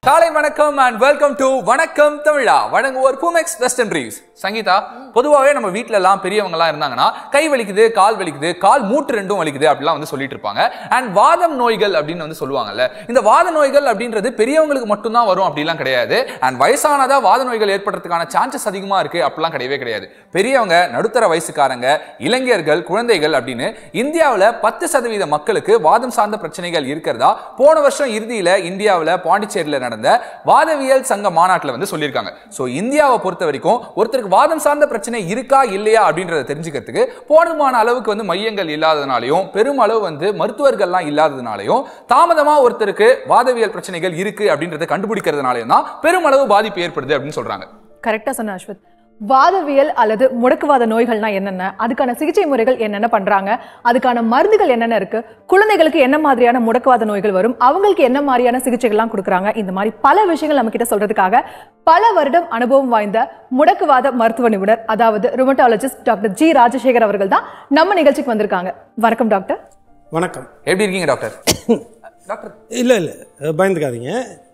காலை வணக்கம் and welcome to வணக்கம் தமிழா வழங்குவோர் பூமெக்ஸ் வெஸ்டர்ன் ட்ரீவ்ஸ் சங்கீதா பொதுவாகவே நம்ம வீட்ல எல்லாம் பெரியவங்க எல்லாம் இருந்தாங்கன்னா கை வலிக்குது கால் வலிக்குது கால் மூட்டு ரெண்டும் வலிக்குது அப்படிலாம் வந்து சொல்லிட்டு இருப்பாங்க அண்ட் வாதம் நோய்கள் அப்படின்னு வந்து சொல்லுவாங்கல்ல இந்த வாத நோய்கள் அப்படின்றது பெரியவங்களுக்கு மட்டும்தான் வரும் அப்படிலாம் கிடையாது அண்ட் வயசானதா வாத நோய்கள் ஏற்படுறதுக்கான சான்சஸ் அதிகமா இருக்கு அப்படிலாம் கிடையவே கிடையாது பெரியவங்க நடுத்தர வயசுக்காரங்க இளைஞர்கள் குழந்தைகள் அப்படின்னு இந்தியாவில் பத்து சதவீத மக்களுக்கு வாதம் சார்ந்த பிரச்சனைகள் இருக்கிறதா போன வருஷம் இறுதியில இந்தியாவில் பாண்டிச்சேரியில் நடந்த வாதவியல் சங்க மாநாட்டில் வந்து சொல்லியிருக்காங்க ஸோ இந்தியாவை பொறுத்த வரைக்கும் ஒருத்தருக்கு வாதம் சார்ந்த பிரச்சனை இருக்கா இல்லையா அப்படின்றத தெரிஞ்சுக்கிறதுக்கு போதுமான அளவுக்கு வந்து மையங்கள் இல்லாததுனாலையும் பெருமளவு வந்து மருத்துவர்கள்லாம் இல்லாததுனாலையும் தாமதமா ஒருத்தருக்கு வாதவியல் பிரச்சனைகள் இருக்கு அப்படின்றத கண்டுபிடிக்கிறதுனாலையும் தான் பெருமளவு பாதிப்பு ஏற்படுது அப்படின்னு சொல்றாங்க கரெக்டா சொன்ன அஸ்வத் வாதவியல் அல்லது முடக்குவாத நோய்கள்னா என்னென்ன அதுக்கான சிகிச்சை முறைகள் என்னென்ன பண்றாங்க அதுக்கான மருந்துகள் என்னென்ன இருக்கு குழந்தைகளுக்கு என்ன மாதிரியான முடக்குவாத நோய்கள் வரும் அவங்களுக்கு என்ன மாதிரியான சிகிச்சைகள்லாம் கொடுக்குறாங்க இந்த மாதிரி பல விஷயங்கள் நம்ம கிட்ட சொல்றதுக்காக பல வருடம் அனுபவம் வாய்ந்த முடக்குவாத மருத்துவ நிபுணர் அதாவது ருமட்டாலஜிஸ்ட் டாக்டர் ஜி ராஜசேகர் அவர்கள் தான் நம்ம நிகழ்ச்சிக்கு வந்திருக்காங்க வணக்கம் டாக்டர் வணக்கம் எப்படி இருக்கீங்க டாக்டர் டாக்டர் இல்லை இல்லை பயந்துக்காதீங்க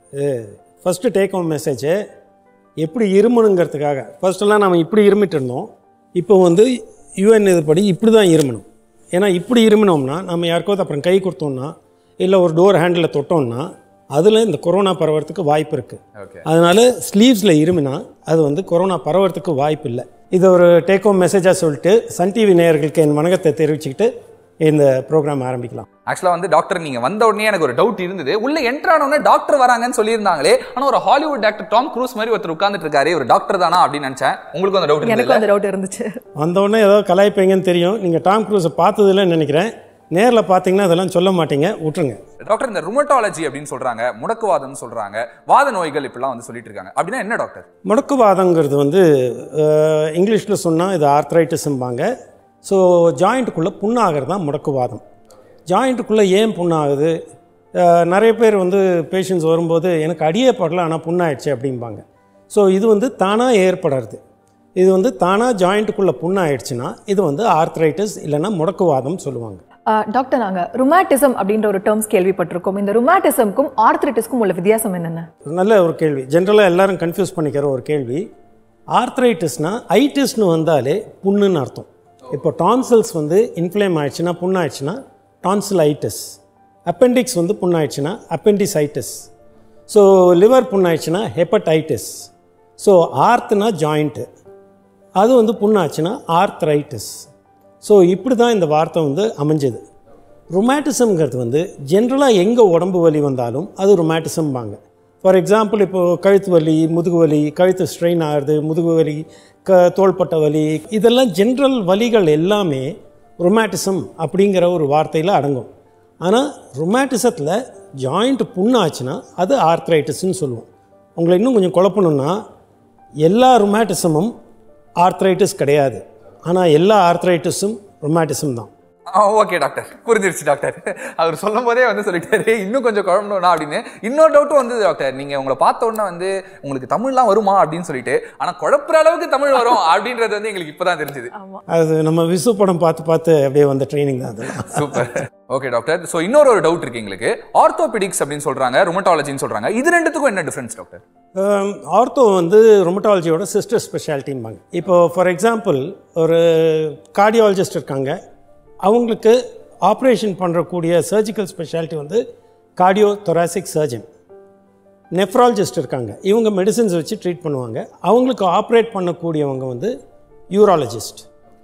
ஃபஸ்ட்டு டேக் ஹோம் மெசேஜ் எப்படி இருமணுங்கிறதுக்காக ஃபர்ஸ்டெல்லாம் நம்ம இப்படி இருமிட்டு இருந்தோம் இப்போ வந்து யூஎன் இதுபடி இப்படி தான் இருமணும் ஏன்னா இப்படி இருமினோம்னா நம்ம யாருக்காவது அப்புறம் கை கொடுத்தோம்னா இல்லை ஒரு டோர் ஹேண்டில் தொட்டோம்னா அதில் இந்த கொரோனா பரவறதுக்கு வாய்ப்பு இருக்குது ஓகே அதனால ஸ்லீவ்ஸில் இருமினா அது வந்து கொரோனா பரவறதுக்கு வாய்ப்பு இல்லை இது ஒரு டேக் ஹோம் மெசேஜாக சொல்லிட்டு சன் டிவி நேயர்களுக்கு என் வணக்கத்தை தெரிவிச்சுக்கிட்டு இந்த ப்ரோக்ராம் ஆரம்பிக்கலாம் ஆக்சுவலா வந்து டாக்டர் நீங்க வந்த உடனே எனக்கு ஒரு டவுட் இருந்தது உள்ள என்ட்ரு ஆன உடனே டாக்டர் வராங்கன்னு சொல்லியிருந்தாங்களே ஆனா ஒரு ஹாலிவுட் டாக்டர் டாம் க்ரூஸ் மாதிரி ஒருத்தர் உட்கார்ந்துட்டு இருக்காரு ஒரு டாக்டர் தானா அப்படின்னு நினைச்சேன் உங்களுக்கு அந்த டவுட் எனக்கும் அந்த டவுட் இருந்துச்சு வந்தோடனே ஏதோ கலாய்ப்பீங்கன்னு தெரியும் நீங்கள் டாம் க்ரூஸை பார்த்ததில்லன்னு நினைக்கிறேன் நேரில் பார்த்தீங்கன்னா அதெல்லாம் சொல்ல மாட்டீங்க விட்டுருங்க டாக்டர் இந்த ருமட்டாலஜி அப்படின்னு சொல்றாங்க முடக்குவாதம்னு சொல்றாங்க வாத நோய்கள் இப்படிலாம் வந்து சொல்லிட்டு இருக்காங்க அப்படின்னா என்ன டாக்டர் முடக்குவாதங்கிறது வந்து இங்கிலீஷில் சொன்னால் இது ஆர்த்ரைட்டிஸும்பாங்க ஸோ ஜாயிண்ட்டுக்குள்ளே புண்ணாகிறது தான் முடக்குவாதம் ஜாயிண்ட்டுக்குள்ளே ஏன் புண்ணாகுது அஹ், நிறைய பேர் வந்து பேஷண்ட்ஸ் வரும்போது எனக்கு அடியே படல ஆனால் புண்ணாயிடுச்சு அப்படிம்பாங்க ஸோ இது வந்து தானாக ஏற்படுறது இது வந்து தானாக ஜாயிண்ட்டுக்குள்ளே புண்ணாயிடுச்சுன்னா இது வந்து ஆர்த்ரைட்டிஸ் இல்லைன்னா முடக்குவாதம் சொல்லுவாங்க ஆஹ் டாக்டர் நாங்க ருமாட்டிசம் அப்படின்ற ஒரு டேர்ம்ஸ் கேள்விப்பட்டிருக்கோம் இந்த ருமாட்டிசம்க்கும் ஆர்த்ரிட்டிஸ்க்கும் உள்ள வித்தியாசம் என்னென்ன நல்ல ஒரு கேள்வி ஜென்ரலாக எல்லாரும் கன்ஃபியூஸ் பண்ணிக்கிற ஒரு கேள்வி ஆர்த்ரைட்டிஸ்னா ஐட்டிஸ்னு வந்தாலே புண்ணுன்னு அர்த்தம் இப்போ டான்சில்ஸ் வந்து இன்ஃப்ளேம் ஆயிடுச்சுன்னா புண்ணாயிடுச்சுன்னா டான்சிலைட்டிஸ் அப்பெண்டிக்ஸ் வந்து புண்ணாயிடுச்சுன்னா அப்பெண்டிசைட்டிஸ் ஸோ லிவர் புண்ணாயிடுச்சுன்னா ஹெப்படைட்டிஸ் ஸோ ஆர்த்னா ஜாயிண்ட்டு அது வந்து புண்ணாச்சுன்னா ஆர்த்ரைட்டிஸ் ஸோ இப்படி தான் இந்த வார்த்தை வந்து அமைஞ்சது ருமேட்டிசம்ங்கிறது வந்து ஜென்ரலாக எங்கே உடம்பு வலி வந்தாலும் அது ருமேட்டிசம்பாங்க ஃபார் எக்ஸாம்பிள் இப்போது கழுத்து வலி முதுகு வலி கழுத்து ஸ்ட்ரெயின் ஆகுது முதுகு வலி க தோள்பட்ட வலி இதெல்லாம் ஜென்ரல் வலிகள் எல்லாமே ருமேட்டிசம் அப்படிங்கிற ஒரு வார்த்தையில் அடங்கும் ஆனால் ருமேட்டிசத்தில் ஜாயிண்ட் புண்ணாச்சுன்னா அது ஆர்த்ரைட்டிஸ்ன்னு சொல்லுவோம் உங்களை இன்னும் கொஞ்சம் குழப்பணும்னா எல்லா ருமேட்டிசமும் ஆர்த்ரைட்டிஸ் கிடையாது ஆனால் எல்லா ஆர்த்ரைட்டிஸும் ருமேட்டிசம் தான் ஓகே டாக்டர் புரிஞ்சிருச்சு டாக்டர் அவர் சொல்லும் போதே வந்து சொல்லிட்டாரு இன்னும் கொஞ்சம் குழம்பணும்னா அப்படின்னு இன்னொரு டவுட்டும் வந்தது டாக்டர் நீங்க உங்களை பார்த்த உடனே வந்து உங்களுக்கு தமிழ்லாம் வருமா அப்படின்னு சொல்லிட்டு ஆனா குழப்புற அளவுக்கு தமிழ் வரும் அப்படின்றது வந்து எங்களுக்கு இப்பதான் தெரிஞ்சது ஆமா அது நம்ம விசு படம் பார்த்து பார்த்து அப்படியே வந்த ட்ரைனிங் தான் அதெல்லாம் சூப்பர் ஓகே டாக்டர் ஸோ இன்னொரு ஒரு டவுட் இருக்கு எங்களுக்கு ஆர்த்தோபெடிக்ஸ் அப்படின்னு சொல்றாங்க ருமட்டாலஜின்னு சொல்றாங்க இது ரெண்டுத்துக்கும் என்ன டிஃபரன்ஸ் டாக்டர் ஆர்த்தோ வந்து ரொமட்டாலஜியோட சிஸ்டர் ஸ்பெஷாலிட்டிம்பாங்க இப்போ ஃபார் எக்ஸாம்பிள் ஒரு கார்டியாலஜிஸ்ட் இருக்காங்க அவங்களுக்கு ஆப்ரேஷன் பண்ணுறக்கூடிய சர்ஜிக்கல் ஸ்பெஷாலிட்டி வந்து கார்டியோ தொராசிக் சர்ஜன் நெஃப்ராலஜிஸ்ட் இருக்காங்க இவங்க மெடிசின்ஸ் வச்சு ட்ரீட் பண்ணுவாங்க அவங்களுக்கு ஆப்ரேட் பண்ணக்கூடியவங்க வந்து யூராலஜிஸ்ட்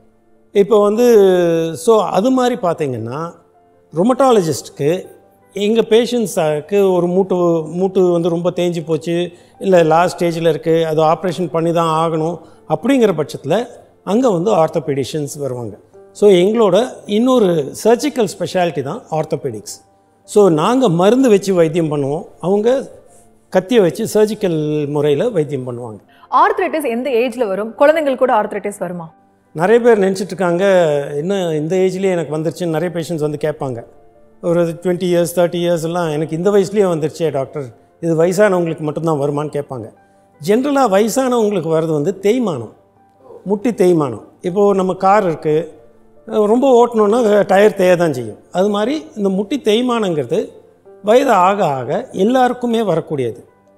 இப்போ வந்து ஸோ அது மாதிரி பார்த்தீங்கன்னா ரொமட்டாலஜிஸ்ட்டுக்கு எங்கள் பேஷண்ட்ஸுக்கு ஒரு மூட்டு மூட்டு வந்து ரொம்ப தேஞ்சு போச்சு இல்லை லாஸ்ட் ஸ்டேஜில் இருக்குது அது ஆப்ரேஷன் பண்ணி தான் ஆகணும் அப்படிங்கிற பட்சத்தில் அங்கே வந்து ஆர்த்தோபெடிஷியன்ஸ் வருவாங்க ஸோ எங்களோட இன்னொரு சர்ஜிக்கல் ஸ்பெஷாலிட்டி தான் ஆர்த்தோபெடிக்ஸ் ஸோ நாங்கள் மருந்து வச்சு வைத்தியம் பண்ணுவோம் அவங்க கத்தியை வச்சு சர்ஜிக்கல் முறையில் வைத்தியம் பண்ணுவாங்க ஆர்த்ரைட்டிஸ் எந்த ஏஜ்ல வரும் குழந்தைங்களுக்கு கூட ஆர்த்ரைட்டிஸ் வருமா நிறைய பேர் நினச்சிட்டு இருக்காங்க என்ன இந்த ஏஜ்லேயே எனக்கு வந்துருச்சுன்னு நிறைய பேஷண்ட்ஸ் வந்து கேட்பாங்க ஒரு டுவெண்ட்டி இயர்ஸ் தேர்ட்டி இயர்ஸ் எல்லாம் எனக்கு இந்த வயசுலேயே வந்துருச்சே டாக்டர் இது வயசானவங்களுக்கு மட்டும்தான் வருமான்னு கேட்பாங்க ஜென்ரலாக வயசானவங்களுக்கு வர்றது வந்து தேய்மானம் முட்டி தேய்மானம் இப்போது நம்ம கார் இருக்குது ரொம்ப ஓட்டணுன்னா டயர் தேய தான் செய்யும் அது மாதிரி இந்த முட்டி தேய்மானங்கிறது வயது ஆக ஆக எல்லாருக்குமே வரக்கூடியது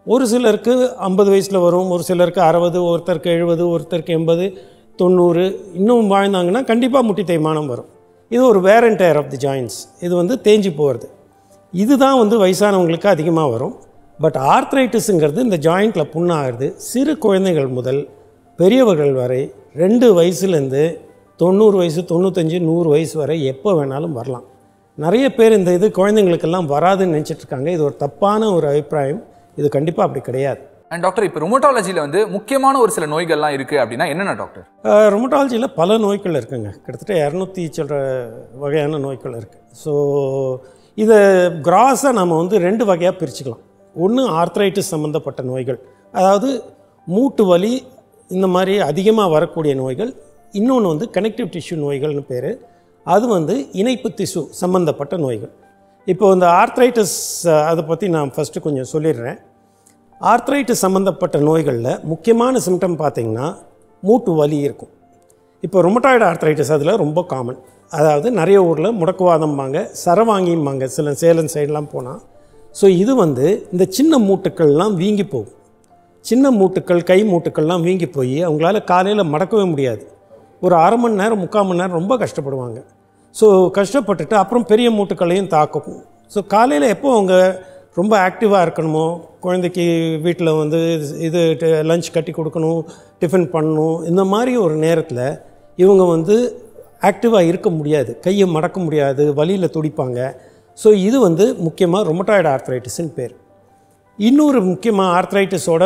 ஒரு சிலருக்கு ஐம்பது வயசில் வரும் ஒரு சிலருக்கு அறுபது ஒருத்தருக்கு எழுபது ஒருத்தருக்கு எண்பது தொண்ணூறு இன்னும் வாழ்ந்தாங்கன்னா கண்டிப்பாக முட்டி தேய்மானம் வரும் இது ஒரு wear and tear of the joints இது வந்து தேஞ்சு போகிறது இதுதான் வந்து வயசானவங்களுக்கு அதிகமாக வரும் பட் ஆர்த்ரைட்டிஸுங்கிறது இந்த ஜாயிண்ட்டில் புண்ணாகிறது சிறு குழந்தைகள் முதல் பெரியவர்கள் வரை ரெண்டு வயசுலேருந்து தொண்ணூறு வயசு தொண்ணூத்தஞ்சு நூறு வயசு வரை எப்போ வேணாலும் வரலாம் நிறைய பேர் இந்த இது குழந்தைங்களுக்கெல்லாம் வராதுன்னு நினச்சிட்டு இருக்காங்க இது ஒரு தப்பான ஒரு அபிப்பிராயம் இது கண்டிப்பாக அப்படி கிடையாது அண்ட் டாக்டர் இப்போ ருமட்டாலஜியில் வந்து முக்கியமான ஒரு சில நோய்கள்லாம் இருக்கு அப்படின்னா என்னென்ன டாக்டர் ரொமட்டாலஜியில் பல நோய்கள் இருக்குங்க கிட்டத்தட்ட இரநூத்தி சொல்கிற வகையான நோய்கள் இருக்குது ஸோ இதை கிராஸாக நம்ம வந்து ரெண்டு வகையாக பிரிச்சுக்கலாம் ஒன்று ஆர்த்ரைட்டிஸ் சம்மந்தப்பட்ட நோய்கள் அதாவது மூட்டு வலி இந்த மாதிரி அதிகமாக வரக்கூடிய நோய்கள் இன்னொன்று வந்து கனெக்டிவ் டிஷ்யூ நோய்கள்னு பேர் அது வந்து இணைப்பு திசு சம்மந்தப்பட்ட நோய்கள் இப்போ இந்த ஆர்த்ரைட்டிஸ் அதை பற்றி நான் ஃபஸ்ட்டு கொஞ்சம் சொல்லிடுறேன் ஆர்த்ரைட்டிஸ் சம்மந்தப்பட்ட நோய்களில் முக்கியமான சிம்டம் பார்த்தீங்கன்னா மூட்டு வலி இருக்கும் இப்போ ரொமட்டாய்டு ஆர்த்ரைட்டிஸ் அதில் ரொம்ப காமன் அதாவது நிறைய ஊரில் முடக்குவாதம்பாங்க சரவாங்கிம்பாங்க சில சேலம் சைடெலாம் போனால் ஸோ இது வந்து இந்த சின்ன மூட்டுக்கள்லாம் வீங்கி போகும் சின்ன மூட்டுக்கள் கை மூட்டுக்கள்லாம் வீங்கி போய் அவங்களால காலையில் மடக்கவே முடியாது ஒரு அரை மணி நேரம் முக்கால் மணி நேரம் ரொம்ப கஷ்டப்படுவாங்க ஸோ கஷ்டப்பட்டுட்டு அப்புறம் பெரிய மூட்டுக்களையும் தாக்கும் ஸோ காலையில் எப்போ அவங்க ரொம்ப ஆக்டிவாக இருக்கணுமோ குழந்தைக்கு வீட்டில் வந்து இது லஞ்ச் கட்டி கொடுக்கணும் டிஃபன் பண்ணணும் இந்த மாதிரி ஒரு நேரத்தில் இவங்க வந்து ஆக்டிவாக இருக்க முடியாது கையை மடக்க முடியாது வலியில் துடிப்பாங்க ஸோ இது வந்து முக்கியமாக ரொமட்டாய்டு ஆர்த்ரைட்டிஸ்ன்னு பேர் இன்னொரு முக்கியமாக ஆர்த்ரைட்டிஸோட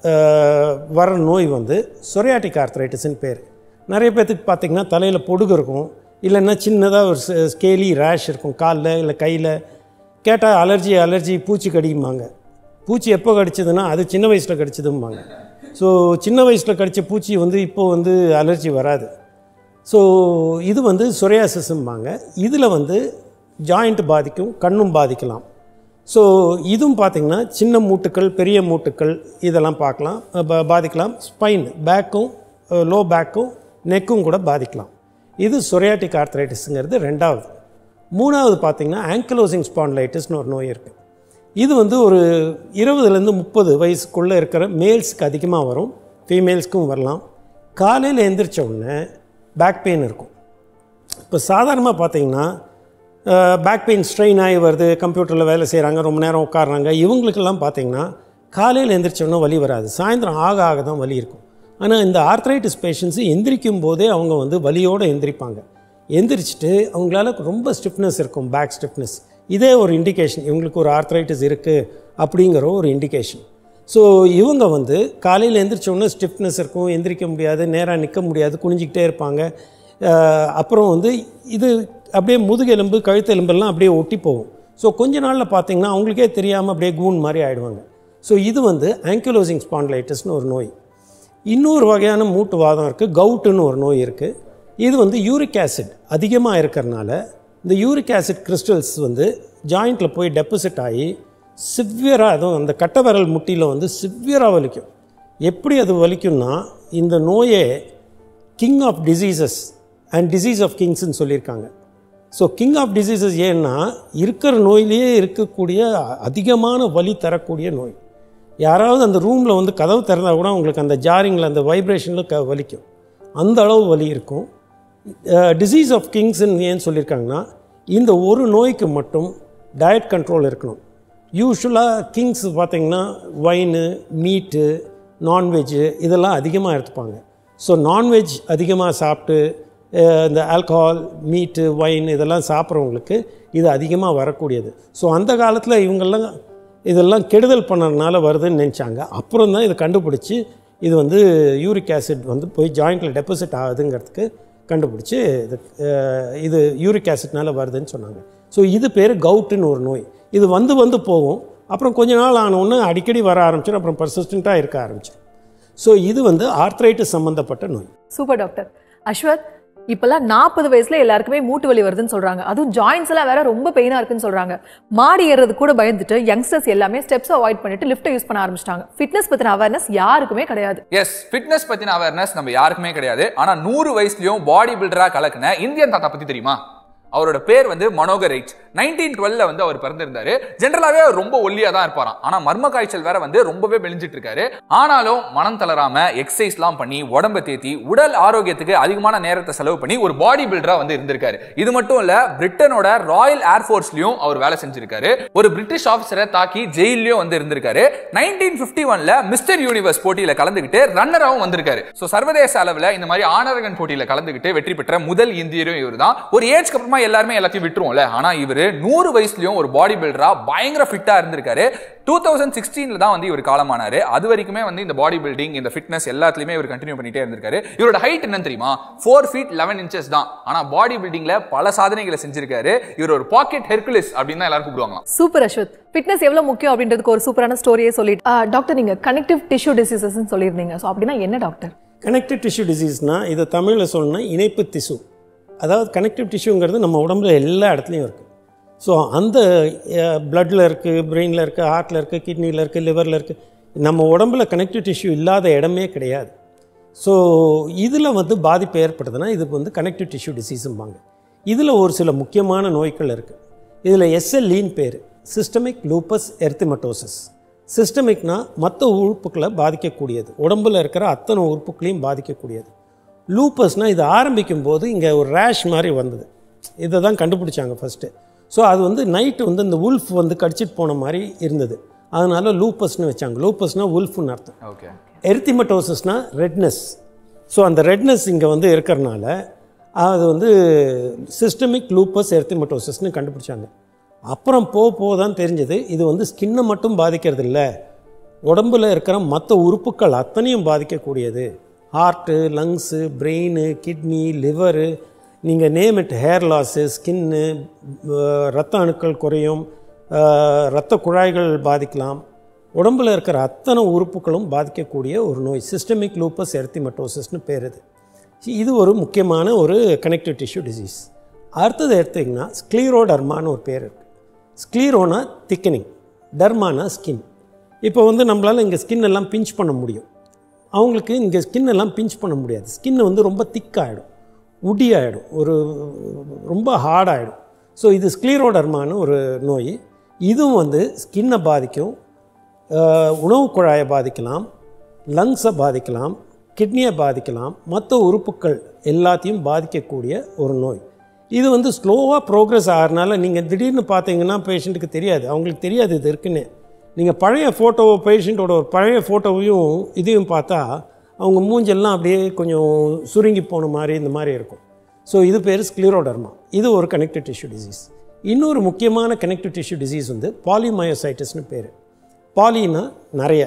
வர நோய் வந்து சொரியாட்டிக் ஆர்த்ரைட்டிஸ்ன்னு பேர் நிறைய பேர்த்துக்கு பார்த்திங்கன்னா தலையில் பொடுகு இருக்கும் இல்லைன்னா சின்னதாக ஒரு ஸ்கேலி ரேஷ் இருக்கும் காலில் இல்லை கையில் கேட்டால் அலர்ஜி அலர்ஜி பூச்சி கடிக்குமாங்க பூச்சி எப்போ கடிச்சதுன்னா அது சின்ன வயசில் கடிச்சதும்பாங்க ஸோ சின்ன வயசில் கடித்த பூச்சி வந்து இப்போது வந்து அலர்ஜி வராது ஸோ இது வந்து சொரியாசிஸ்ம்பாங்க இதில் வந்து ஜாயிண்ட் பாதிக்கும் கண்ணும் பாதிக்கலாம் ஸோ இதுவும் பார்த்திங்கன்னா சின்ன மூட்டுக்கள் பெரிய மூட்டுக்கள் இதெல்லாம் பார்க்கலாம் பா- பாதிக்கலாம் ஸ்பைன் பேக்கும் லோ பேக்கும் நெக்கும் கூட பாதிக்கலாம் இது சொரியாட்டிக் ஆர்த்ரைட்டிஸுங்கிறது ரெண்டாவது மூணாவது பார்த்திங்கன்னா ஆங்கிலோசிங் ஸ்பான்லைட்டிஸ்னு ஒரு நோய் இருக்குது இது வந்து ஒரு இருபதுலேருந்து முப்பது வயசுக்குள்ளே இருக்கிற மேல்ஸ்க்கு அதிகமாக வரும் ஃபீமேல்ஸ்க்கும் வரலாம் காலையில் எந்திரிச்ச உடனே பேக் பெயின் இருக்கும் இப்போ சாதாரணமாக பார்த்தீங்கன்னா பேக் பெயின் ஸ்ட்ரெயின் ஆகி வருது கம்ப்யூட்டரில் வேலை செய்கிறாங்க ரொம்ப நேரம் உட்காடுறாங்க இவங்களுக்கெல்லாம் பார்த்தீங்கன்னா காலையில் எந்திரிச்சோன்னா வலி வராது சாயந்தரம் ஆக ஆக தான் வலி இருக்கும் ஆனால் இந்த ஆர்த்ரைட்டிஸ் பேஷண்ட்ஸு எந்திரிக்கும் போதே அவங்க வந்து வலியோடு எந்திரிப்பாங்க எந்திரிச்சிட்டு அவங்களால ரொம்ப ஸ்டிஃப்னஸ் இருக்கும் பேக் ஸ்டிஃப்னஸ் இதே ஒரு இண்டிகேஷன் இவங்களுக்கு ஒரு ஆர்த்ரைட்டிஸ் இருக்குது அப்படிங்கிற ஒரு இண்டிகேஷன் ஸோ இவங்க வந்து காலையில் எந்திரிச்ச உடனே ஸ்டிஃப்னஸ் இருக்கும் எந்திரிக்க முடியாது நேராக நிற்க முடியாது குனிஞ்சிக்கிட்டே இருப்பாங்க அஹ் அப்புறம் வந்து இது அப்படியே முதுகெலும்பு கழுத்தெலும்பெல்லாம் அப்படியே ஒட்டி போகும் ஸோ கொஞ்ச நாளில் பார்த்தீங்கன்னா அவங்களுக்கே தெரியாமல் அப்படியே கூன் மாதிரி ஆயிடுவாங்க ஸோ இது வந்து ஆங்கிலோசிங் ஸ்பான்லைட்டிஸ்னு ஒரு நோய் இன்னொரு வகையான மூட்டு வாதம் இருக்குது கவுட்டுன்னு ஒரு நோய் இருக்குது இது வந்து யூரிக் ஆசிட் அதிகமாக இருக்கிறனால இந்த யூரிக் ஆசிட் கிறிஸ்டல்ஸ் வந்து ஜாயிண்ட்டில் போய் டெபாசிட் ஆகி சிவியராக அதுவும் அந்த கட்டை விரல் முட்டியில் வந்து சிவியராக வலிக்கும் எப்படி அது வலிக்கும்னா இந்த நோயே king of diseases and disease of கிங்ஸ்ன்னு சொல்லியிருக்காங்க ஸோ கிங் ஆஃப் டிசீசஸ் ஏன்னா இருக்கிற நோயிலேயே இருக்கக்கூடிய அதிகமான வலி தரக்கூடிய நோய் யாராவது அந்த ரூமில் வந்து கதவு திறந்தா கூட உங்களுக்கு அந்த ஜாரிங்கில் அந்த வைப்ரேஷனில் க வலிக்கும் அந்த அளவு வலி இருக்கும் டிசீஸ் ஆஃப் கிங்ஸ்ன்னு ஏன் சொல்லியிருக்காங்கன்னா இந்த ஒரு நோய்க்கு மட்டும் டயட் கண்ட்ரோல் இருக்கணும் யூஸ்வலாக கிங்ஸ் பார்த்தீங்கன்னா ஒயின் மீட்டு நான்வெஜ்ஜு இதெல்லாம் அதிகமாக எடுத்துப்பாங்க ஸோ நான்வெஜ் அதிகமாக சாப்பிட்டு அஹ், இந்த ஆல்கஹால் மீட்டு ஒயின் இதெல்லாம் சாப்பிட்றவங்களுக்கு இது அதிகமாக வரக்கூடியது ஸோ அந்த காலத்தில் இவங்கெல்லாம் இதெல்லாம் கெடுதல் பண்ணறதுனால வருதுன்னு நினச்சாங்க அப்புறம் தான் இதை கண்டுபிடிச்சி இது வந்து யூரிக் ஆசிட் வந்து போய் ஜாயிண்ட்டில் டெபாசிட் ஆகுதுங்கிறதுக்கு கண்டுபிடிச்சி இது அஹ், இது யூரிக் ஆசிட்னால வருதுன்னு சொன்னாங்க ஸோ இது பேர் கவுட்டுன்னு ஒரு நோய் இது வந்து வந்து போகும் அப்புறம் கொஞ்ச நாள் ஆன உடனே அடிக்கடி வர ஆரம்பிச்சிடும் அப்புறம் பர்சிஸ்டண்ட்டாக இருக்க ஆரம்பிச்சிடும் ஸோ இது வந்து ஆர்த்ரைட்டிஸ் சம்மந்தப்பட்ட நோய் சூப்பர் டாக்டர் அஸ்வத் இப்பெல்லாம் நாற்பது வயசுல எல்லாருக்குமே மூட்டு வலி வருதுன்னு சொல்றாங்க அதுவும் ஜாயின்ஸ் எல்லாம் வேற ரொம்ப பெயினா இருக்குன்னு சொல்றாங்க மாடி ஏறது கூட பயந்துட்டு யங்ஸ்டர்ஸ் எல்லாமே ஸ்டெப்ஸ் அவாய்ட் பண்ணிட்டு லிஃப்ட் யூஸ் பண்ண ஆரம்பிச்சிட்டாங்க ஃபிட்னஸ் பத்தின அவேர்னஸ் யாருக்குமே கிடையாது எஸ் ஃபிட்னஸ் பத்தின அவேர்னஸ் நம்ம யாருக்குமே கிடையாது ஆனா நூறு வயசுலயும் பாடி பில்டரா கலக்குன இந்தியன் தாத்தா பத்தி தெரியுமா அவரோட பேர் வந்து மனோகர் ரைட் நைன்டீன் டுவெல்ல வந்து அவர் பிறந்திருந்தாரு ஜென்ரலாவே அவர் ரொம்ப ஒல்லியா தான் இருப்பாராம் ஆனா மர்ம காய்ச்சல் வேற வந்து ரொம்பவே மெலிஞ்சிட்டு இருக்காரு ஆனாலும் மனம் தளராம எக்ஸசைஸ்லாம் பண்ணி உடம்ப தேத்தி உடல் ஆரோக்கியத்துக்கு அதிகமான நேரத்தை செலவு பண்ணி ஒரு பாடி பில்டரா வந்து இருந்திருக்காரு இது மட்டும் இல்ல பிரிட்டனோட ராயல் ஏர்ஃபோர்ஸ்லயும் அவர் வேலை செஞ்சிருக்காரு ஒரு பிரிட்டிஷ் ஆபீசரை தாக்கி ஜெயிலையும் வந்து இருந்திருக்காரு நைன்டீன் பிப்டி ஒன்ல மிஸ்டர் யூனிவர்ஸ் போட்டியில கலந்துகிட்டு ரன்னராகவும் வந்திருக்காரு சோ சர்வதேச அளவுல இந்த மாதிரி ஆனரகன் போட்டியில கலந்துகிட்டு வெற்றி பெற்ற முதல் இந்தியரும் இவர் தான் ஒரு ஏஜ்க்கு அப்புறமா எல்லாருமே எல்லாத்தையும் விட்டுருவோம்ல ஆனா இவரு நூறு வயசுலயும் ஒரு பாடி பில்டரா பயங்கர ஃபிட்டா இருந்திருக்காரு டூ தௌசண்ட் சிக்ஸ்டீன்ல தான் வந்து இவர் காலமானாரு அது வரைக்குமே வந்து இந்த பாடி பில்டிங் இந்த ஃபிட்னஸ் எல்லாத்துலயுமே இவர் கண்டினியூ பண்ணிட்டே இருந்திருக்காரு இவரோட ஹைட் என்னன்னு தெரியுமா ஃபோர் ஃபீட் லெவன் இன்ச்சஸ் தான் ஆனா பாடி பில்டிங்ல பல சாதனைகளை செஞ்சிருக்காரு இவர் ஒரு பாக்கெட் ஹெர்குலிஸ் அப்படின்னு தான் எல்லாரும் கூப்பிடுவாங்களாம் சூப்பர் அஸ்வத் ஃபிட்னஸ் எவ்வளவு முக்கியம் அப்படின்றதுக்கு ஒரு சூப்பரான ஸ்டோரியே சொல்லிட்டு ஆ, டாக்டர் நீங்க கனெக்டிவ் டிஷ்யூ டிசீசஸ் சொல்லியிருந்தீங்க ஸோ அப்படின்னா என்ன டாக்டர் கனெக்டிவ் டிஷ்யூ டிசீஸ்னால் இதை தமிழில் சொல்லணும்னா இணைப்பு திசு அதாவது கனெக்டிவ் டிஷ்யூங்கிறது நம்ம உடம்புல எல்லா இடத்துலையும் இருக்குது ஸோ அந்த பிளட்டில் இருக்குது பிரெயினில் இருக்குது ஹார்ட்டில் இருக்குது கிட்னியில் இருக்குது லிவரில் இருக்குது நம்ம உடம்புல கனெக்டிவ் டிஷ்யூ இல்லாத இடமே கிடையாது ஸோ இதில் வந்து பாதிப்பு ஏற்படுதுன்னா இதுக்கு வந்து கனெக்டிவ் டிஷ்யூ டிசீஸும்பாங்க இதில் ஒரு சில முக்கியமான நோய்கள் இருக்குது இதில் எஸ்எல்இன்னு பேர் சிஸ்டமிக் லூப்பஸ் எர்த்திமட்டோசிஸ் சிஸ்டமிக்னா மற்ற உறுப்புகளை பாதிக்கக்கூடியது உடம்புல இருக்கிற அத்தனை உறுப்புகளையும் பாதிக்கக்கூடியது லூப்பஸ்னால் இது ஆரம்பிக்கும் போது இங்கே ஒரு ரேஷ் மாதிரி வந்தது இதை தான் கண்டுபிடிச்சாங்க ஃபஸ்ட்டு ஸோ அது வந்து நைட்டு வந்து இந்த உல்ஃப் வந்து கடிச்சிட்டு போன மாதிரி இருந்தது அதனால லூப்பஸ்னு வச்சாங்க லூப்பஸ்னால் உல்ஃப்னு அர்த்தம் ஓகே எரித்திமட்டோசிஸ்னால் ரெட்னஸ் ஸோ அந்த ரெட்னஸ் இங்கே வந்து இருக்கிறனால அது வந்து சிஸ்டமிக் லூப்பஸ் எரித்திமட்டோசிஸ்னு கண்டுபிடிச்சாங்க அப்புறம் போக போக தான் தெரிஞ்சது இது வந்து ஸ்கின்னை மட்டும் பாதிக்கிறது இல்லை உடம்புல இருக்கிற மற்ற உறுப்புகள் அத்தனையும் பாதிக்கக்கூடியது heart lungs brain kidney liver நீங்கள் name it hair loss skin ரத்த அணுக்கள் குறையும் அஹ், இரத்த குழாய்கள் பாதிக்கலாம் உடம்புல இருக்கிற அத்தனை உறுப்புகளும் பாதிக்கக்கூடிய ஒரு நோய் சிஸ்டமிக் லூப்பஸ் எர்த்திமட்டோசிஸ்னு பேர் இது இது ஒரு முக்கியமான ஒரு கனெக்டிவ் டிஷ்யூ டிசீஸ் அடுத்தது எடுத்திங்கன்னா ஸ்க்ளீரோடர்மான்னு ஒரு பேர் இருக்குது ஸ்க்ளீரோனா திக்கனிங் டர்மானா ஸ்கின் இப்போ வந்து நம்மளால் இங்கே ஸ்கின் எல்லாம் பிஞ்ச் பண்ண முடியும் அவங்களுக்கு இங்கே ஸ்கின் எல்லாம் பிஞ்ச் பண்ண முடியாது ஸ்கின் வந்து ரொம்ப திக்காகிடும் உடி ஆகிடும் ஒரு ரொம்ப ஹார்டாகிடும் ஸோ இது ஸ்க்ளீரோடர்மான்னு ஒரு நோய் இதுவும் வந்து ஸ்கின்னை பாதிக்கும் அஹ், உணவு குழாயை பாதிக்கலாம் லங்ஸை பாதிக்கலாம் கிட்னியை பாதிக்கலாம் மற்ற உறுப்புகள் எல்லாத்தையும் பாதிக்கக்கூடிய ஒரு நோய் இது வந்து ஸ்லோவாக ப்ரோக்ரஸ் ஆகிறனால நீங்கள் திடீர்னு பார்த்தீங்கன்னா பேஷண்ட்டுக்கு தெரியாது அவங்களுக்கு தெரியாது இது இருக்குன்னு நீங்கள் பழைய ஃபோட்டோ பேஷண்ட்டோட ஒரு பழைய ஃபோட்டோவையும் இதையும் பார்த்தா அவங்க மூஞ்செல்லாம் அப்படியே கொஞ்சம் சுருங்கி போன மாதிரி இந்த மாதிரி இருக்கும் ஸோ இது பேர் ஸ்க்ளீரோடர்மா இது ஒரு கனெக்டிவ் டிஷ்யூ டிசீஸ் இன்னொரு முக்கியமான கனெக்டிவ் டிஷ்யூ டிசீஸ் வந்து பாலிமயோசைட்டிஸ்னு பேர் பாலினா நிறைய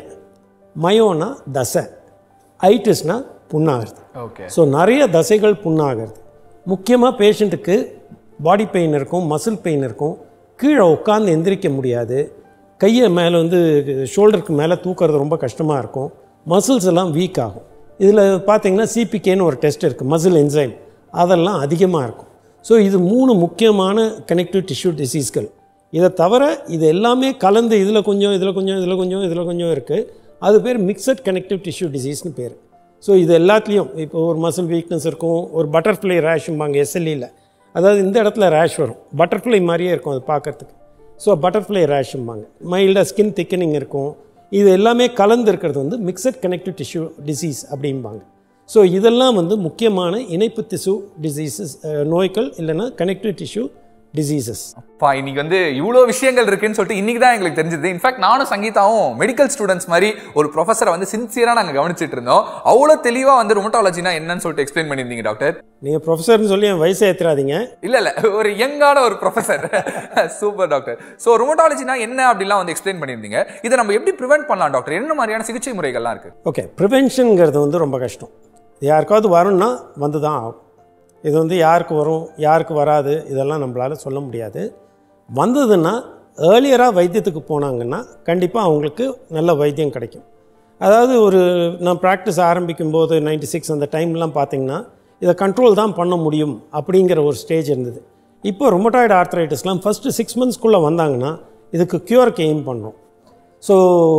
மயோனா தசை ஐட்டிஸ்னா புண்ணாகிறது ஓகே ஸோ நிறைய தசைகள் புண்ணாகிறது முக்கியமாக பேஷண்ட்டுக்கு பாடி பெயின் இருக்கும் மசில் பெயின் இருக்கும் கீழே உட்காந்து எந்திரிக்க முடியாது கையை மேலே வந்து ஷோல்டருக்கு மேலே தூக்குறது ரொம்ப கஷ்டமாக இருக்கும் மசில்ஸ் எல்லாம் வீக் ஆகும் இதில் பார்த்தீங்கன்னா சிபிகேன்னு ஒரு டெஸ்ட் இருக்குது மசில் என்சைம் அதெல்லாம் அதிகமாக இருக்கும் ஸோ இது மூணு முக்கியமான கனெக்டிவ் டிஷ்யூ டிசீஸ்கள் இதை தவிர இது எல்லாமே கலந்து இதில் கொஞ்சம் இதில் கொஞ்சம் இதில் கொஞ்சம் இதில் கொஞ்சம் இருக்குது அது பேர் மிக்சட் கனெக்டிவ் டிஷ்யூ டிசீஸ்னு பேர் ஸோ இது எல்லாத்துலேயும் இப்போ ஒரு மசில் வீக்னஸ் இருக்கும் ஒரு பட்டர்ஃப்ளை ரேஷும்பாங்க எஸ்எல்இயில் அதாவது இந்த இடத்துல ரேஷ் வரும் பட்டர்ஃப்ளை மாதிரியே இருக்கும் அது பார்க்கறதுக்கு ஸோ பட்டர்ஃப்ளை ரேஷும்பாங்க மைல்டாக ஸ்கின் திக்கனிங் இருக்கும் இது எல்லாமே கலந்து இருக்கிறது வந்து மிக்சட் கனெக்டிவ் டிஷ்யூ டிசீஸ் அப்படிம்பாங்க ஸோ இதெல்லாம் வந்து முக்கியமான இணைப்பு திசு டிசீசஸ் நோய்கள் இல்லைன்னா கனெக்டிவ் டிஷ்யூ டிசீசஸ் அப்பா இன்னைக்கு வந்து இவ்வளோ விஷயங்கள் இருக்குன்னு சொல்லிட்டு இன்னைக்கு தான் எங்களுக்கு தெரிஞ்சது இன்ஃபேக்ட் நானும் சங்கீதாவும் மெடிக்கல் ஸ்டூடெண்ட்ஸ் மாதிரி ஒரு ப்ரொஃபஸரை வந்து சின்சியராக நாங்கள் கவனிச்சிட்டு இருந்தோம் அவ்வளோ தெளிவாக வந்து ருமட்டாலஜினா என்னன்னு சொல்லிட்டு எக்ஸ்பிளைன் பண்ணியிருந்தீங்க டாக்டர் நீங்கள் ப்ரொஃபஸர்னு சொல்லி என் வயசை ஏற்றுறாதீங்க இல்ல இல்ல ஒரு யங்கான ஒரு ப்ரொஃபசர் சூப்பர் டாக்டர் ஸோ ருமட்டாலஜினா என்ன அப்படிலாம் வந்து எக்ஸ்பிளைன் பண்ணியிருந்தீங்க இதை நம்ம எப்படி ப்ரிவென்ட் பண்ணலாம் டாக்டர் என்ன மாதிரியான சிகிச்சை முறைகள்லாம் இருக்கு ஓகே ப்ரிவென்ஷனுங்கிறது வந்து ரொம்ப கஷ்டம் இது யாருக்காவது வரும்னா வந்து தான் ஆகும் இது வந்து யாருக்கு வரும் யாருக்கு வராது இதெல்லாம் நம்மளால் சொல்ல முடியாது வந்ததுன்னா ஏர்லியராக வைத்தியத்துக்கு போனாங்கன்னா கண்டிப்பாக அவங்களுக்கு நல்ல வைத்தியம் கிடைக்கும் அதாவது ஒரு நான் ப்ராக்டிஸ் ஆரம்பிக்கும் போது நைன்டி சிக்ஸ் அந்த டைம்லாம் பார்த்தீங்கன்னா இதை கண்ட்ரோல் தான் பண்ண முடியும் அப்படிங்கிற ஒரு ஸ்டேஜ் இருந்தது இப்போ ரொமட்டாய்டு ஆர்த்ரைட்டிஸ்லாம் ஃபஸ்ட்டு சிக்ஸ் மந்த்ஸ்க்குள்ளே வந்தாங்கன்னா இதுக்கு க்யூருக்கு எய்ம் பண்ணுறோம் ஸோ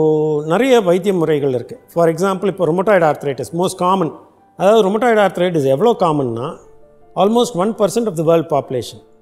நிறைய வைத்திய முறைகள் இருக்குது ஃபார் எக்ஸாம்பிள் இப்போ ரொமட்டாய்டு ஆர்த்ரைட்டிஸ் மோஸ்ட் காமன் அதாவது ரொமட்டாய்டு ஆர்த்ரைட்டிஸ் எவ்வளோ காமன்னா almost one percent of the world population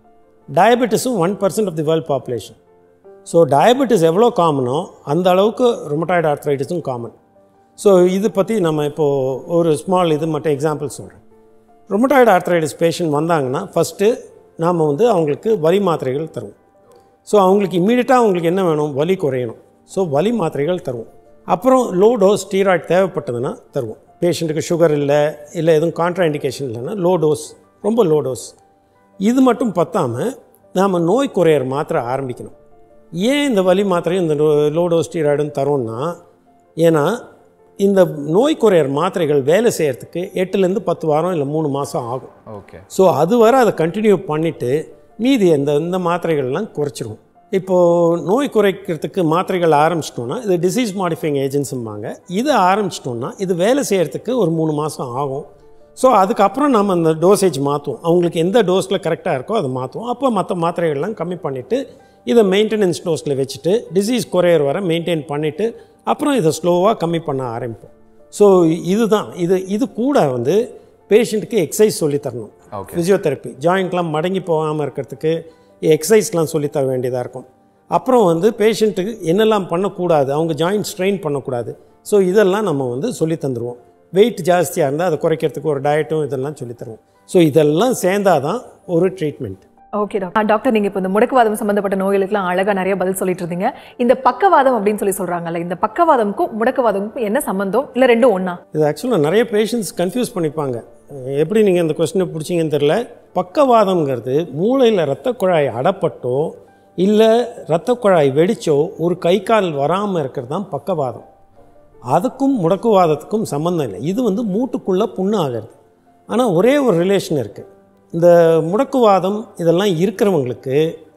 டயபெட்டிஸும் one percent of the world population so diabetes எவ்வளோ காமனோ அந்த அளவுக்கு ரொமட்டாய்டு ஆர்த்ரைட்டிஸும் காமன் ஸோ இது பற்றி நம்ம இப்போது ஒரு ஸ்மால் இது மட்டும் எக்ஸாம்பிள் சொல்கிறேன் ரொமட்டாய்டு ஆர்த்ரைட்டிஸ் பேஷண்ட் வந்தாங்கன்னா ஃபஸ்ட்டு நாம் வந்து அவங்களுக்கு வலி மாத்திரைகள் தருவோம் ஸோ அவங்களுக்கு இம்மீடியட்டாக அவங்களுக்கு என்ன வேணும் வலி குறையணும் ஸோ வலி மாத்திரைகள் தருவோம் அப்புறம் லோ டோஸ் ஸ்டீராய்ட் தேவைப்பட்டதுன்னா தருவோம் பேஷண்ட்டுக்கு சுகர் இல்லை இல்லை எதுவும் கான்ட்ராஇண்டிகேஷன் இல்லைன்னா லோ டோஸ் ரொம்ப லோ டோஸ் இது மட்டும் பத்தாமல் நாம் நோய் குறையிற மாத்திரை ஆரம்பிக்கணும் ஏன் இந்த வலி மாத்திரையும் இந்த லோ டோஸ் ஸ்டீராய்டும் தரோம்னா ஏன்னா இந்த நோய் குறையிற மாத்திரைகள் வேலை செய்கிறதுக்கு எட்டுலேருந்து பத்து வாரம் இல்லை மூணு மாதம் ஆகும் ஓகே ஸோ அது வர அதை கண்டினியூ பண்ணிவிட்டு மீதி இந்த இந்த மாத்திரைகள்லாம் குறைச்சிருவோம் இப்போது நோய் குறைக்கிறதுக்கு மாத்திரைகள் ஆரம்பிச்சிட்டோன்னா இது டிசீஸ் மாடிஃபைங் ஏஜென்ட்ஸும்பாங்க இது ஆரம்பிச்சிட்டோன்னா இது வேலை செய்கிறதுக்கு ஒரு மூணு மாதம் ஆகும் ஸோ அதுக்கப்புறம் நம்ம அந்த டோசேஜ் மாற்றுவோம் அவங்களுக்கு எந்த டோஸில் கரெக்டாக இருக்கோ அதை மாற்றுவோம் அப்போ மற்ற மாத்திரைகள்லாம் கம்மி பண்ணிவிட்டு இதை மெயின்டெனன்ஸ் டோஸில் வச்சுட்டு டிசீஸ் குறையிற வர மெயின்டைன் பண்ணிவிட்டு அப்புறம் இதை ஸ்லோவாக கம்மி பண்ண ஆரம்பிப்போம் ஸோ இதுதான் இது இது கூட வந்து பேஷண்ட்டுக்கு எக்ஸசைஸ் சொல்லி தரணும் Okay. ஃபிசியோதெரப்பி ஜாயிண்ட்லாம் மடங்கி போகாமல் இருக்கிறதுக்கு எக்ஸசைஸ்லாம் சொல்லி தர வேண்டியதாக இருக்கும் அப்புறம் வந்து பேஷண்ட்டுக்கு என்னெல்லாம் பண்ணக்கூடாது அவங்க ஜாயிண்ட் ஸ்ட்ரெயின் பண்ணக்கூடாது ஸோ இதெல்லாம் நம்ம வந்து சொல்லி தந்துடுவோம் வெயிட் ஜாஸ்தியாக இருந்தால் அதை குறைக்கிறதுக்கு ஒரு டயட்டும் இதெல்லாம் சொல்லி தருவோம் ஸோ இதெல்லாம் சேர்ந்தாதான் ஒரு ட்ரீட்மெண்ட் ஓகே டாக்டர் டாக்டர் நீங்க இப்போ இந்த முடக்குவாதம் சம்பந்தப்பட்ட நோய்களுக்குலாம் அழகா நிறைய பதில் சொல்லிட்டு இருந்தீங்க இந்த பக்கவாதம் அப்படின்னு சொல்லி சொல்றாங்கல்ல இந்த பக்கவாதம்க்கும் முடக்குவாதம்க்கும் என்ன சம்பந்தம் இல்ல ரெண்டும் ஒண்ணா இது ஆக்சுவலாக நிறைய பேஷண்ட்ஸ் கன்ஃபியூஸ் பண்ணிப்பாங்க எப்படி நீங்கள் இந்த கொஸ்டினை பிடிச்சிங்கன்னு தெரில பக்கவாதம்ங்கிறது மூளையில் இரத்த குழாய் அடப்பட்டோ இல்லை இரத்த குழாய் வெடிச்சோ ஒரு கை கால் வராமல் இருக்கிறது தான் பக்கவாதம் அதுக்கும் முடக்குவாதத்துக்கும் சம்மந்தம் இல்லை இது வந்து மூட்டுக்குள்ளே புண்ணு ஆகிறது ஆனால் ஒரே ஒரு ரிலேஷன் இருக்குது இந்த முடக்குவாதம் இதெல்லாம் இருக்கிறவங்களுக்கு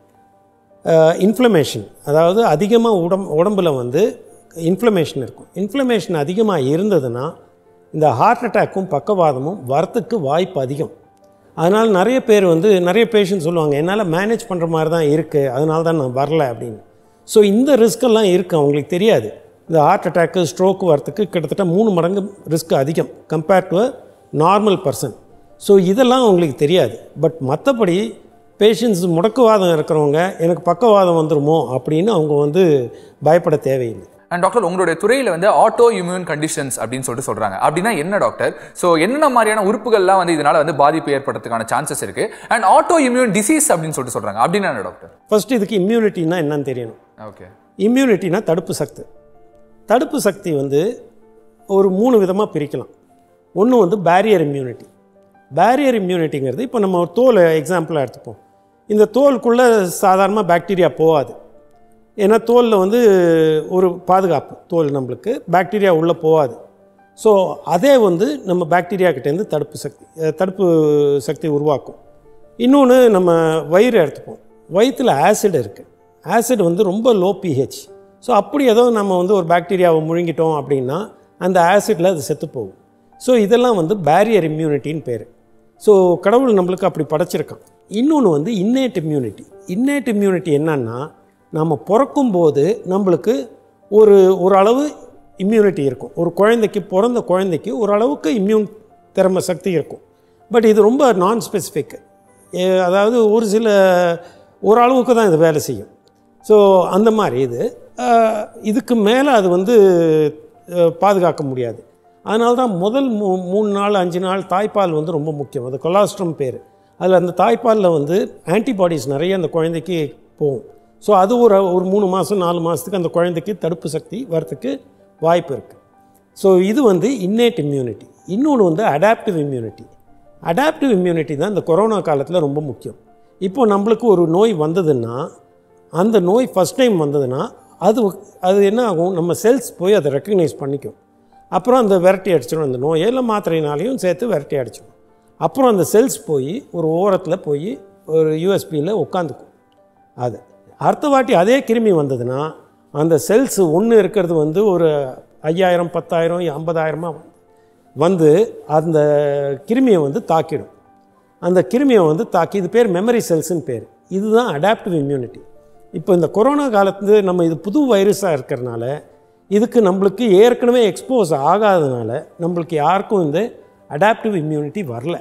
இன்ஃப்ளமேஷன் அதாவது அதிகமாக உடம் உடம்புல வந்து இன்ஃப்ளமேஷன் இருக்கும் இன்ஃப்ளமேஷன் அதிகமாக இருந்ததுன்னா இந்த ஹார்ட் அட்டாக்கும் பக்கவாதமும் வரத்துக்கு வாய்ப்பு அதிகம் அதனால் நிறைய பேர் வந்து நிறைய பேஷண்ட் சொல்லுவாங்க என்னால் மேனேஜ் பண்ணுற மாதிரி தான் இருக்குது அதனால தான் நான் வரல அப்படின்னு ஸோ இந்த ரிஸ்கெல்லாம் இருக்குது அவங்களுக்கு தெரியாது இந்த ஹார்ட் அட்டாக்கு ஸ்ட்ரோக் வரத்துக்கு கிட்டத்தட்ட மூணு மடங்கு ரிஸ்க் அதிகம் compared to normal person so இதெல்லாம் அவங்களுக்கு தெரியாது பட் மற்றபடி பேஷண்ட்ஸ் முடக்குவாதம் இருக்கிறவங்க எனக்கு பக்கவாதம் வந்துருமோ அப்படின்னு அவங்க வந்து பயப்பட தேவையில்லை அண்ட் டாக்டர் உங்களுடைய துறையில வந்து ஆட்டோ இம்யூன் கண்டிஷன்ஸ் அப்படின்னு சொல்லிட்டு சொல்றாங்க அப்படின்னா என்ன டாக்டர் ஸோ என்னென்ன மாதிரியான உறுப்புகள்லாம் வந்து இதனால வந்து பாதிப்பு ஏற்படுறதுக்கான சான்சஸ் இருக்கு அண்ட் ஆட்டோ இம்யூன் டிசீஸ் அப்படின்னு சொல்லிட்டு சொல்றாங்க அப்படின்னா என்ன டாக்டர் ஃபர்ஸ்ட் இதுக்கு இம்யூனிட்டின்னா என்னன்னு தெரியணும் ஓகே இம்யூனிட்டினா தடுப்பு சக்தி தடுப்பு சக்தி வந்து ஒரு மூணு விதமாக பிரிக்கலாம் ஒன்று வந்து பேரியர் இம்யூனிட்டி பேரியர் இம்யூனிட்டிங்கிறது இப்போ நம்ம ஒரு தோல் எக்ஸாம்பிளாக எடுத்துப்போம் இந்த தோலுக்குள்ளே சாதாரணமாக பாக்டீரியா போகாது ஏன்னா தோலில் வந்து ஒரு பாதுகாப்பு தோல் நம்மளுக்கு பாக்டீரியா உள்ளே போகாது ஸோ அதே வந்து நம்ம பாக்டீரியா கிட்டேருந்து தடுப்பு சக்தி அஹ், தடுப்பு சக்தி உருவாக்கும் இன்னொன்று நம்ம வயிறு எடுத்துப்போம் வயிற்றில் ஆசிட் இருக்குது ஆசிட் வந்து ரொம்ப லோ பிஹெச் ஸோ அப்படி ஏதோ நம்ம வந்து ஒரு பாக்டீரியாவை முழுங்கிட்டோம் அப்படின்னா அந்த ஆசிட்டில் அது செத்து போகும் ஸோ இதெல்லாம் வந்து பேரியர் இம்யூனிட்டின்னு பேர் ஸோ கடவுள் நம்மளுக்கு அப்படி படைச்சிருக்கான் இன்னொன்று வந்து இன்னேட் இம்யூனிட்டி இன்னேட் இம்யூனிட்டி என்னன்னா நம்ம பிறக்கும்போது நம்மளுக்கு ஒரு ஒரு அளவு இம்யூனிட்டி இருக்கும் ஒரு குழந்தைக்கு பிறந்த குழந்தைக்கு ஓரளவுக்கு இம்யூன் திறமை சக்தி இருக்கும் பட் இது ரொம்ப நான் ஸ்பெசிஃபிக் அதாவது ஒரு சில ஓரளவுக்கு தான் இது வேலை செய்யும் ஸோ அந்த மாதிரி இது அஹ், இதுக்கு மேலே அது வந்து அஹ், பாதுகாக்க முடியாது அதனால தான் முதல் மூ மூணு நாள் அஞ்சு நாள் தாய்ப்பால் வந்து ரொம்ப முக்கியம் அது கொலாஸ்ட்ரம் பேர் அதில் அந்த தாய்ப்பாலில் வந்து ஆன்டிபாடிஸ் நிறைய அந்த குழந்தைக்கு போகும் ஸோ அது ஒரு ஒரு மூணு மாதம் நாலு மாதத்துக்கு அந்த குழந்தைக்கு தடுப்பு சக்தி வரத்துக்கு வாய்ப்பு இருக்குது ஸோ இது வந்து இன்னேட் இம்யூனிட்டி இன்னொன்று வந்து அடாப்டிவ் இம்யூனிட்டி அடாப்டிவ் இம்யூனிட்டி தான் இந்த கொரோனா காலத்தில் ரொம்ப முக்கியம் இப்போ நம்மளுக்கு ஒரு நோய் வந்ததுன்னா அந்த நோய் ஃபஸ்ட் டைம் வந்ததுன்னா அது அது என்ன ஆகும் நம்ம செல்ஸ் போய் அதை ரெக்கக்னைஸ் பண்ணிக்கும் அப்புறம் அந்த விரட்டி அடிச்சிடும் அந்த நோயை இல்லை மாத்திரைனாலையும் சேர்த்து விரட்டி அடிச்சிடும் அப்புறம் அந்த செல்ஸ் போய் ஒரு ஓரத்தில் போய் ஒரு யூஎஸ்பியில் உட்காந்துக்கும் அது அடுத்த வாட்டி அதே கிருமி வந்ததுன்னா அந்த செல்ஸ் ஒன்று இருக்கிறது வந்து ஒரு ஐயாயிரம் பத்தாயிரம் ஐம்பதாயிரமாக வந்து அந்த கிருமியை வந்து தாக்கிடும் அந்த கிருமியை வந்து தாக்கி இது பேர் மெமரி செல்ஸ்னு பேர் இதுதான் அடாப்டிவ் இம்யூனிட்டி இப்போ இந்த கொரோனா காலத்து நம்ம இது புது வைரஸாக இருக்கிறனால இதுக்கு நம்மளுக்கு ஏற்கனவே எக்ஸ்போஸ் ஆகாதனால நம்மளுக்கு யாருக்கும் இந்த அடாப்டிவ் இம்யூனிட்டி வரல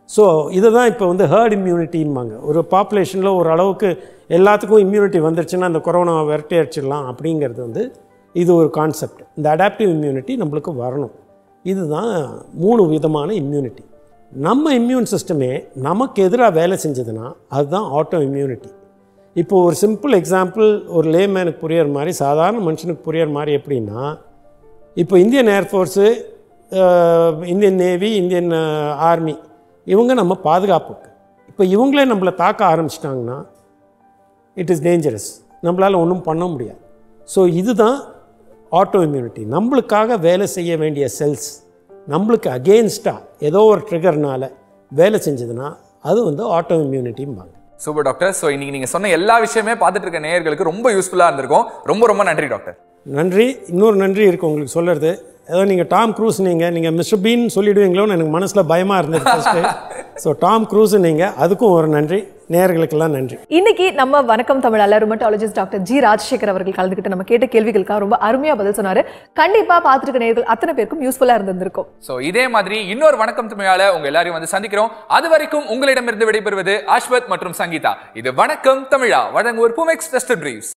ஸோ இதை தான் இப்போ வந்து ஹேர்ட் இம்யூனிட்டின்பாங்க ஒரு பாப்புலேஷனில் ஒரு அளவுக்கு எல்லாத்துக்கும் இம்யூனிட்டி வந்துருச்சுன்னா அந்த கொரோனா விரட்டி அடிச்சிடலாம் அப்படிங்கிறது வந்து இது ஒரு கான்செப்ட் இந்த அடாப்டிவ் இம்யூனிட்டி நம்மளுக்கு வரணும் இதுதான் மூணு விதமான இம்யூனிட்டி நம்ம இம்யூன் சிஸ்டமே நமக்கு எதிராக வேலை செஞ்சதுன்னா அதுதான் ஆட்டோ இம்யூனிட்டி இப்போ ஒரு சிம்பிள் எக்ஸாம்பிள் ஒரு லேமேனுக்கு புரியற மாதிரி சாதாரண மனுஷனுக்கு புரியற மாதிரி எப்படின்னா இப்போ Indian Air Force Indian Navy Indian Army இவங்க நம்ம பாதுகாப்புக்கு இப்போ இவங்களே நம்மளை தாக்க ஆரம்பிச்சிட்டாங்கன்னா இட் இஸ் டேஞ்சரஸ் நம்மளால் ஒன்றும் பண்ண முடியாது ஸோ இதுதான் ஆட்டோ இம்யூனிட்டி நம்மளுக்காக வேலை செய்ய வேண்டிய செல்ஸ் நம்மளுக்கு அகெயின்ஸ்டாக ஏதோ ஒரு ட்ரிகர்னால வேலை செஞ்சதுன்னா அது வந்து ஆட்டோ இம்யூனிட்டிம்பாங்க சூப்பர் டாக்டர் ஸோ இன்னைக்கு நீங்க சொன்ன எல்லா விஷயமே பார்த்துட்டு இருக்க நேயர்களுக்கு ரொம்ப யூஸ்ஃபுல்லா இருந்திருக்கும் ரொம்ப ரொம்ப நன்றி டாக்டர் நன்றி இன்னொரு நன்றி இருக்குது உங்களுக்கு சொல்கிறது ஏதோ நீங்கள் டாம் க்ரூஸ் நீங்கள் நீங்கள் மிஸ்டர் பீன் சொல்லிடுவீங்களோன்னு எனக்கு மனசில் பயமாக இருந்தது ஃபஸ்ட்டு ஸோ டாம் க்ரூஸ் நீங்கள் அதுக்கும் ஒரு நன்றி நேயர்களுக்கெல்லாம் நன்றி இன்னைக்கு நம்ம வணக்கம் தமிழால ருமட்டாலஜிஸ்ட் டாக்டர் ஜி ராஜசேகர் அவர்கள் கலந்துக்கிட்டு நம்ம கேட்ட கேள்விகளுக்காக ரொம்ப அருமையா பதில் சொன்னாரு கண்டிப்பா பார்த்துருக்க நேர்கள் அத்தனை பேருக்கும் யூஸ்ஃபுல்லா இருந்திருக்கும் ஸோ இதே மாதிரி இன்னொரு வணக்கம் தமிழால உங்க எல்லாரையும் வந்து சந்திக்கிறோம் அது வரைக்கும் உங்களிடமிருந்து விடைபெறுவது அஸ்வத் மற்றும் சங்கீதா இது வணக்கம் தமிழா வழங்குவோர் புமெக்ஸ் டெஸ்ட் பிரீவ்ஸ்